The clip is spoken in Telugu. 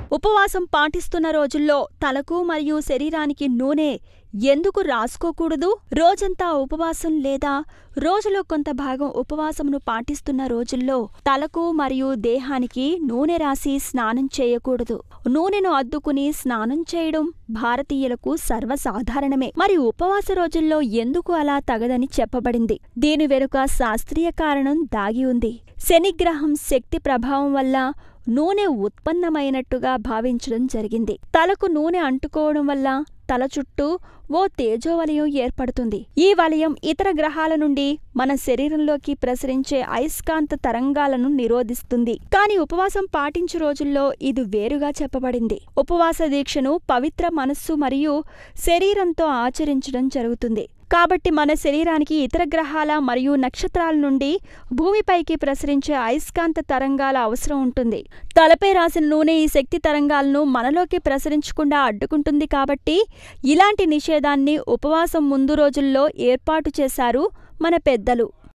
ఉపవాసం పాటిస్తున్న రోజుల్లో తలకు మరియు శరీరానికి నూనె ఎందుకు రాసుకోకూడదు రోజంతా ఉపవాసం లేదా రోజులో కొంత భాగం ఉపవాసమును పాటిస్తున్న రోజుల్లో తలకు మరియు దేహానికి నూనె రాసి స్నానం చేయకూడదు నూనెను అద్దుకుని స్నానం చేయడం భారతీయులకు సర్వసాధారణమే మరి ఉపవాస రోజుల్లో ఎందుకు అలా తగదని చెప్పబడింది దీని వెనుక శాస్త్రీయ కారణం దాగి ఉంది శనిగ్రహం శక్తి ప్రభావం వల్ల నూనె ఉత్పన్నమైనట్టుగా భావించడం జరిగింది తలకు నూనె అంటుకోవడం వల్ల తల చుట్టూ ఓ తేజోవలయం ఏర్పడుతుంది ఈ వలయం ఇతర గ్రహాల నుండి మన శరీరంలోకి ప్రసరించే అయస్కాంత తరంగాలను నిరోధిస్తుంది కానీ ఉపవాసం పాటించు రోజుల్లో ఇది వేరుగా చెప్పబడింది ఉపవాస దీక్షను పవిత్ర మనస్సు మరియు శరీరంతో ఆచరించడం జరుగుతుంది కాబట్టి మన శరీరానికి ఇతర గ్రహాల మరియు నక్షత్రాల నుండి భూమిపైకి ప్రసరించే అయస్కాంత తరంగాల అవసరం ఉంటుంది తలపై రాసిన నూనె ఈ శక్తి తరంగాలను మనలోకి ప్రసరించకుండా అడ్డుకుంటుంది కాబట్టి ఇలాంటి నిషేధాన్ని ఉపవాసం ముందు రోజుల్లో ఏర్పాటు చేశారు మన పెద్దలు